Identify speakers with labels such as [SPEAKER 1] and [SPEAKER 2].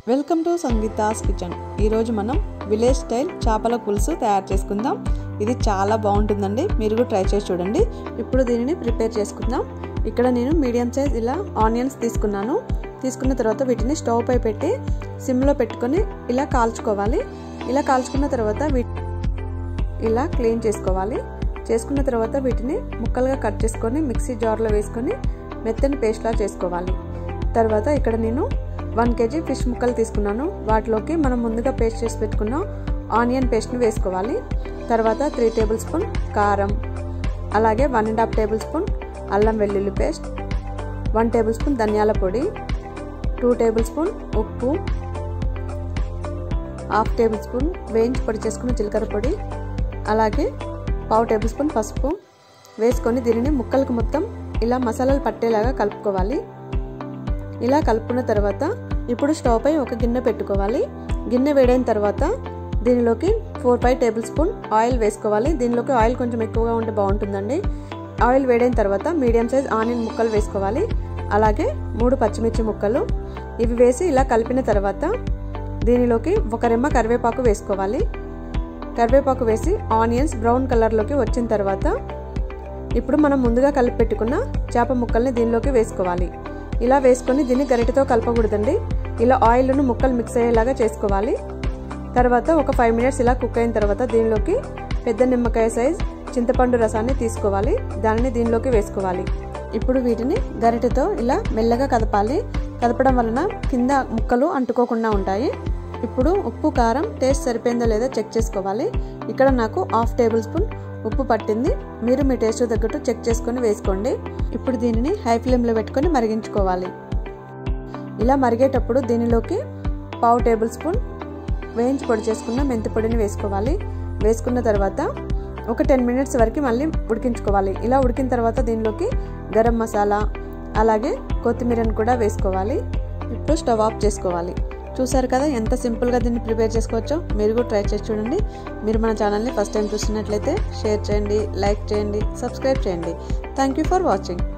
[SPEAKER 1] welcome to Sangeeta's kitchen ఈరోజు మనం village style చేపల పులుసు తయారు చేసుకుందాం ఇది చాలా బాగుంటుందండి మీరు కూడా ట్రై చేసి చూడండి ఇప్పుడు దీనిని ప్రిపేర్ చేసుకుందాం ఇక్కడ నేను మీడియం సైజ్ ఇలా ఆనియన్స్ తీసుకున్నాను తీసుకున్న తర్వాత వీటిని స్టవ్ పై పెట్టి సిమ్లో పెట్టుకొని ఇలా కాల్చుకోవాలి ఇలా కాల్చుకున్న తర్వాత వీటి ఇలా క్లీన్ చేసుకోవాలి చేసుకున్న తర్వాత వీటిని ముక్కలుగా కట్ చేసుకొని మిక్సీ జార్లో వేసుకొని మెత్తని పేస్ట్లా చేసుకోవాలి తర్వాత ఇక్కడ నేను వన్ కేజీ ఫిష్ ముక్కలు తీసుకున్నాను వాటిలోకి మనం ముందుగా పేస్ట్ చేసి పెట్టుకున్న ఆనియన్ పేస్ట్ని వేసుకోవాలి తర్వాత త్రీ టేబుల్ స్పూన్ కారం అలాగే one and half table spoon అల్లం వెల్లుల్లి పేస్ట్ వన్ టేబుల్ స్పూన్ ధనియాల పొడి టూ టేబుల్ స్పూన్ ఉప్పు హాఫ్ టేబుల్ స్పూన్ వేయించి పొడి చేసుకున్న జీలకర్ర పొడి అలాగే పావు టేబుల్ స్పూన్ పసుపు వేసుకొని దీనిని ముక్కలకు మొత్తం ఇలా మసాలాలు పట్టేలాగా కలుపుకోవాలి ఇలా కలుపుకున్న తర్వాత ఇప్పుడు స్టవ్ పై ఒక గిన్నె పెట్టుకోవాలి గిన్నె వేడైన తర్వాత దీనిలోకి four five table spoon oil వేసుకోవాలి దీనిలోకి ఆయిల్ కొంచెం ఎక్కువగా ఉంటే బాగుంటుందండి ఆయిల్ వేడైన తర్వాత మీడియం సైజ్ ఆనియన్ ముక్కలు వేసుకోవాలి అలాగే మూడు పచ్చిమిర్చి ముక్కలు ఇవి వేసి ఇలా కలిపిన తర్వాత దీనిలోకి ఒక రెమ్మ కరివేపాకు వేసుకోవాలి కరివేపాకు వేసి ఆనియన్స్ బ్రౌన్ కలర్లోకి వచ్చిన తర్వాత ఇప్పుడు మనం ముందుగా కలిపి పెట్టుకున్న చేప ముక్కల్ని దీనిలోకి వేసుకోవాలి ఇలా వేసుకొని దీన్ని గరిటెతో కలపకూడదండి ఇలా ఆయిల్ను ముక్కలు మిక్స్ అయ్యేలాగా చేసుకోవాలి తర్వాత ఒక ఫైవ్ మినిట్స్ ఇలా కుక్ అయిన తర్వాత దీనిలోకి పెద్ద నిమ్మకాయ సైజ్ చింతపండు రసాన్ని తీసుకోవాలి దానిని దీనిలోకి వేసుకోవాలి ఇప్పుడు వీటిని గరిటెతో ఇలా మెల్లగా కదపాలి కదపడం వలన కింద ముక్కలు అంటుకోకుండా ఉంటాయి ఇప్పుడు ఉప్పు కారం టేస్ట్ సరిపోయిందో లేదో చెక్ చేసుకోవాలి ఇక్కడ నాకు హాఫ్ టేబుల్ స్పూన్ ఉప్పు పట్టింది మీరు మీ టేస్ట్ తగ్గట్టు చెక్ చేసుకొని వేసుకోండి ఇప్పుడు దీనిని హై ఫ్లేమ్లో పెట్టుకొని మరిగించుకోవాలి ఇలా మరిగేటప్పుడు దీనిలోకి పావు టేబుల్ స్పూన్ వేయించి పొడి చేసుకున్న మెంతి పొడిని వేసుకోవాలి వేసుకున్న తర్వాత ఒక టెన్ మినిట్స్ వరకు మళ్ళీ ఉడికించుకోవాలి ఇలా ఉడికిన తర్వాత దీనిలోకి గరం మసాలా అలాగే కొత్తిమీరని కూడా వేసుకోవాలి ఇప్పుడు స్టవ్ ఆఫ్ చేసుకోవాలి చూసారు కదా ఎంత సింపుల్గా దీన్ని ప్రిపేర్ చేసుకోవచ్చో మీరు కూడా ట్రై చేసి చూడండి మీరు మన ఛానల్ని ఫస్ట్ టైం చూస్తున్నట్లయితే షేర్ చేయండి లైక్ చేయండి సబ్స్క్రైబ్ చేయండి థ్యాంక్ యూ ఫర్ వాచింగ్